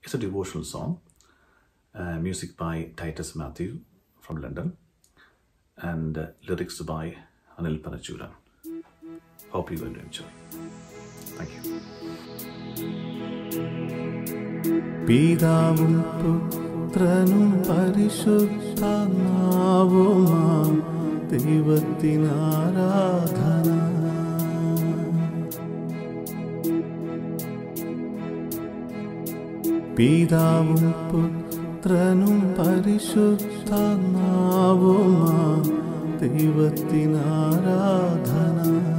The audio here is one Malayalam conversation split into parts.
It's a devotional song. Uh, music by Titus Matthew from London. And uh, lyrics by Anil Panachura. Hope you're going to enjoy. Thank you. പിതാവും പുത്രനും പരിശുദ്ധാത്മാവുമാ ദൈവത്തിനാരാധന പിതാവും പുത്രനും പരിശുദ്ധാത്മാവുമാ ദൈവത്തിനാരാധന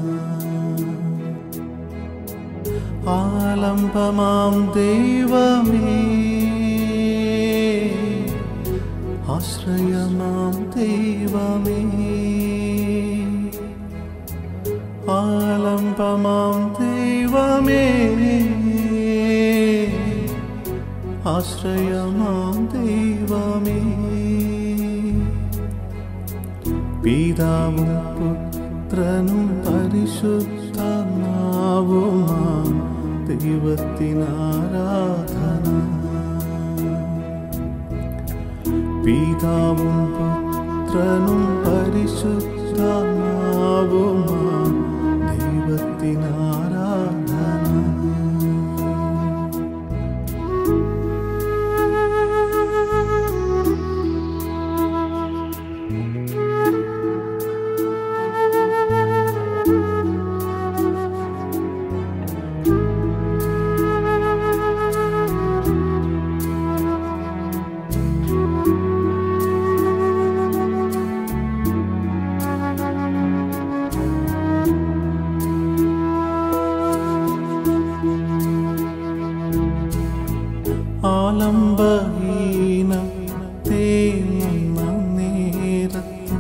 ആലംബമാം ദൈവമേ ആശ്രയമാം ദൈവമേ ആലംബമാം ദൈവമേ ആശ്രയമാം ദൈവമേ പിതാവും പുത്രനും പരിശുദ്ധാത്മാവുമാം ദൈവത്തിനാരാധന പിതാവും പുത്രനും പരിശുദ്ധാത്മാവുമാം ദൈവത്തിനാരാധന ആലംബഹീന തേങ്ങുന്ന നേരത്ത്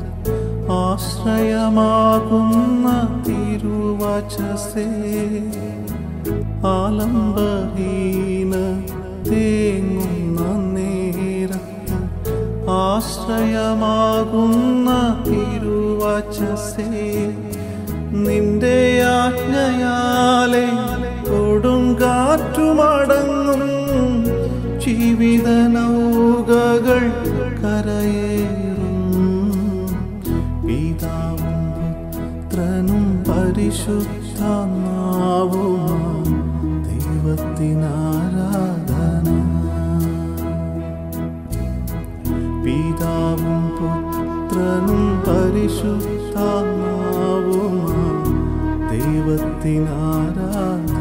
ആശ്രയമാകുന്ന തിരുവചസേ ആലംബഹീന തേങ്ങുന്ന നേരത്ത് ആശ്രയമാകുന്ന തിരുവചസേ നിന്റെ ആജ്ഞയാലെ കൊടുങ്കാറ്റുമടങ്ങും ജീവിത നൗകകൾ കരയേറും പിതാവും പുത്രനും പരിശുദ്ധാത്മാവുമാം ദൈവത്തിനാരാധന പിതാവും പുത്രനും പരിശുദ്ധാത്മാവുമാം ദൈവത്തിനാരാധന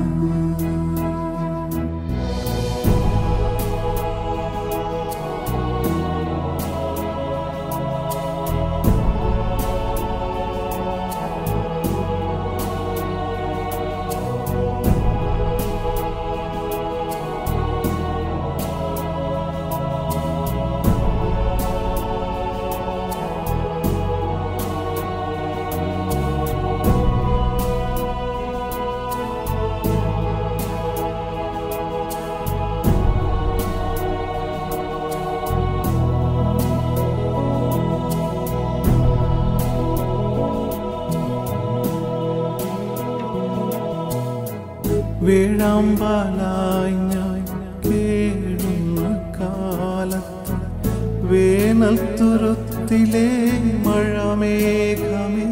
വേഴാമ്പാലായി ഞാൻ കേഴുന്ന കാലത്ത് വേനൽ തുരുത്തിലെ മഴമേഘമേ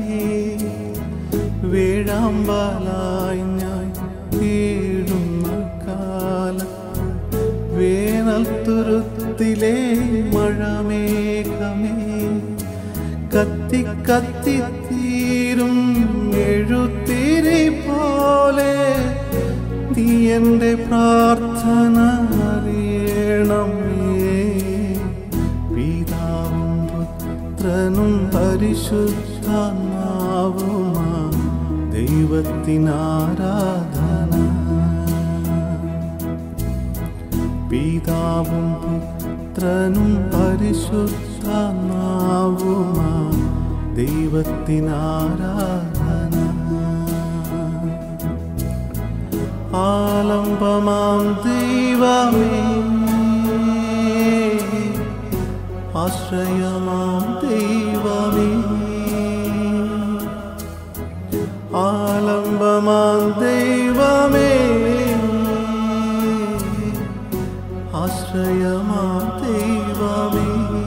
വേഴാമ്പാലായി ഞാൻ കേഴുന്ന കാലത്ത് വേനൽ തുരുത്തിലെ മഴമേഘമേ കത്തി കത്തി തീരും എഴുത്തിരി പോലെ നീ എൻ്റെ പ്രാർത്ഥന അറിയണമേ പിതാവും പുത്രനും പരിശുദ്ധാത്മാവുമാ ദൈവത്തിനാരാധന പിതാവും പുത്രനും പരിശുദ്ധാത്മാവുമാ ദൈവത്തിനാരാധന ആലംബമാം ദൈവമേ ആശ്രയമാം ദൈവമേ ആലംബമാം ദൈവമേ ആശ്രയമാ ദൈവമേ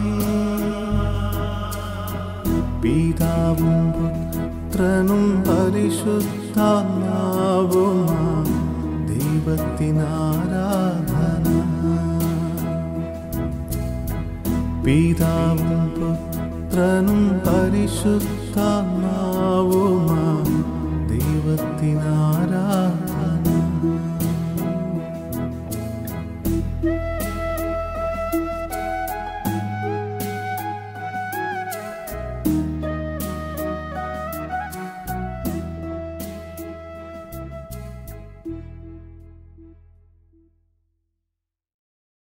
പിതാവും പുത്രനും പരിശുദ്ധാത്മാവുമാ ദൈവത്തിനാരാധന പിതാവും പുത്രനും പരിശുദ്ധാത്മാവുമാ ദൈവത്തിനാരാധന